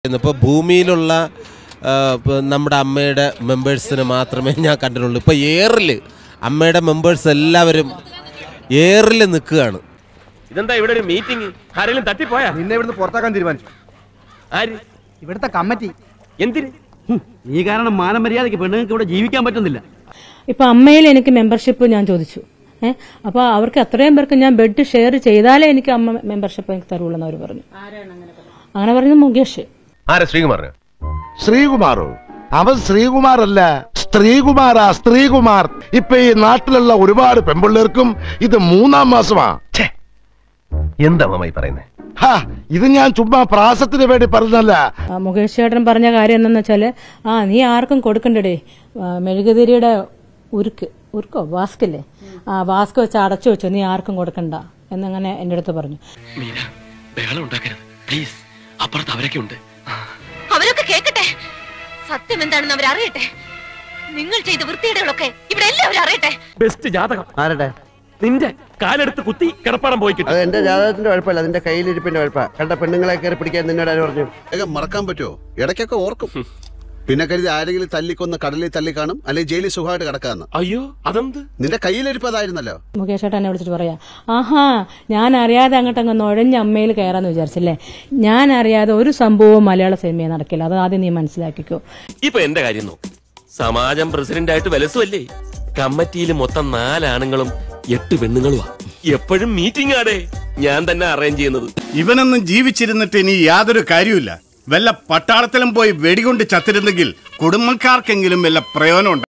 ഇപ്പോൾ ഭൂമിയിലുള്ള ആ, ഇപ്പൊ നമ്മുടെ അമ്മയുടെ മെമ്പേഴ്സിന് മാത്രമേ ഞാൻ കണ്ടിട്ടുള്ളൂ ഇപ്പോൾ എയറിൽ അമ്മയുടെ മെമ്പേഴ്സ് എല്ലാവരും എയറിൽ നിൽക്കുകയാണ് ഇതെന്താ ഇവിടെ ഒരു മീറ്റിംഗ് ആരെങ്കിലും തട്ടിപ്പോയാ നിന്നെ ഇവിടുന്ന് പുറത്താക്കാൻ തീരുമാനിച്ചു ആര് ഇവിടുത്തെ കമ്മിറ്റി എന്തിന് നീ കാരണം മാനമര്യാദയ്ക്ക് പെണ്ണുങ്ങൾക്ക് ഇവിടെ ജീവിക്കാൻ പറ്റുന്നില്ല ഇപ്പൊ അമ്മയിൽ എനിക്ക് മെമ്പർഷിപ്പ് ഞാൻ ചോദിച്ചു ഏഹ് അപ്പൊ അവർക്ക് അത്രയും പേർക്ക് ഞാൻ ബെഡ് ഷെയർ ചെയ്താലേ എനിക്ക് അമ്മ മെമ്പർഷിപ്പ് എനിക്ക് തരുള്ളൂ എന്ന് അവർ പറഞ്ഞു അങ്ങനെ പറഞ്ഞത് മുകേഷ് ആരാ ശ്രീകുമാറിന് ശ്രീകുമാറോ അവൻ ശ്രീകുമാർ അല്ല സ്ത്രീകുമാറാ സ്ത്രീകുമാർ ഇപ്പൊ ഈ നാട്ടിലുള്ള ഒരുപാട് പെമ്പിള്ളേർക്കും ഇത് മൂന്നാം മാസമാ എന്താ മാമായി പറയുന്നേ ഹാ ഇത് ഞാൻ ചുമ്മാ പ്രാസത്തിന് വേണ്ടി പറഞ്ഞല്ല ആ, മുകേഷ് ചേട്ടൻ പറഞ്ഞ കാര്യം എന്താന്ന് വെച്ചാല് ആ നീ ആർക്കും കൊടുക്കണ്ടേ ആ, മെഴുകുതിരിയുടെ ഉരുക്ക് ഉരുക്കോ വാസ്കല്ലേ ആ വാസ്ക് വെച്ച് അടച്ചു വെച്ചോ നീ ആർക്കും കൊടുക്കണ്ട എന്നങ്ങനെ എന്റെ അടുത്ത് പറഞ്ഞു മീന ബഹളം ഉണ്ടാക്കരുത് പ്ലീസ് അപ്പുറത്ത് അവരൊക്കെ ഉണ്ട് അവരൊക്കെ കേക്കട്ടെ സത്യം എന്താണെന്ന് അവർ അറിയട്ടെ നിങ്ങൾ ചെയ്ത വൃത്തിയുടെകളൊക്കെ ഇവിടെ എല്ലാവരും അറിയട്ടെ ബെസ്റ്റ് ജാതകം ആരുടെ നിന്റെ കാലെടുത്ത് കുത്തി കിടപ്പാടം പോയി കിട്ടും അത് എന്റെ ജാതകത്തിന്റെ കുഴപ്പമില്ല അതിന്റെ കയ്യിലിരിപ്പിന്റെ കുഴപ്പ കണ്ട പെണ്ണുങ്ങളെ കയറി പിടിക്കാൻ നിന്നോട് ആര് പറഞ്ഞു ഒക്കെ മറക്കാൻ പറ്റുമോ ഇടയ്ക്കൊക്കെ ഓർക്കും പിന്നെ കരുതി ആരെങ്കിലും തല്ലിക്കൊന്ന് കടലിൽ തല്ലി കാണും അല്ലെങ്കിൽ ജയിലിൽ സുഖമായിട്ട് കിടക്കാന്ന് അയ്യോ അതെന്ത് നിന്റെ കയ്യിലിരിപ്പതായിരുന്നല്ലോ മുകേഷ് ചേട്ടൻ എന്നെ വിളിച്ചിട്ട് പറയാ ആഹാ ഞാൻ അറിയാതെ അങ്ങോട്ട് അങ്ങ് നുഴഞ്ഞ അമ്മയിൽ കയറാന്ന് വിചാരിച്ചല്ലേ ഞാൻ അറിയാതെ ഒരു സംഭവവും മലയാള സിനിമയിൽ നടക്കില്ല അത് ആദ്യം നീ മനസ്സിലാക്കിക്കോ ഇപ്പൊ എന്റെ കാര്യം നോക്ക് സമാജം പ്രസിഡന്റ് ആയിട്ട് വിലസുമല്ലേ കമ്മിറ്റിയിൽ മൊത്തം നാലാണുങ്ങളും എട്ട് പെണ്ണുങ്ങളുമാ എപ്പോഴും മീറ്റിംഗ് ആടേ ഞാൻ തന്നെ അറേഞ്ച് ചെയ്യുന്നത് ഇവനൊന്നും ജീവിച്ചിരുന്നിട്ട് ഇനി യാതൊരു കാര്യമില്ല വല്ല പട്ടാളത്തിലും പോയി വെടികൊണ്ട് ചത്തിരുന്നെങ്കിൽ കുടുംബക്കാർക്കെങ്കിലും വല്ല പ്രയോജനം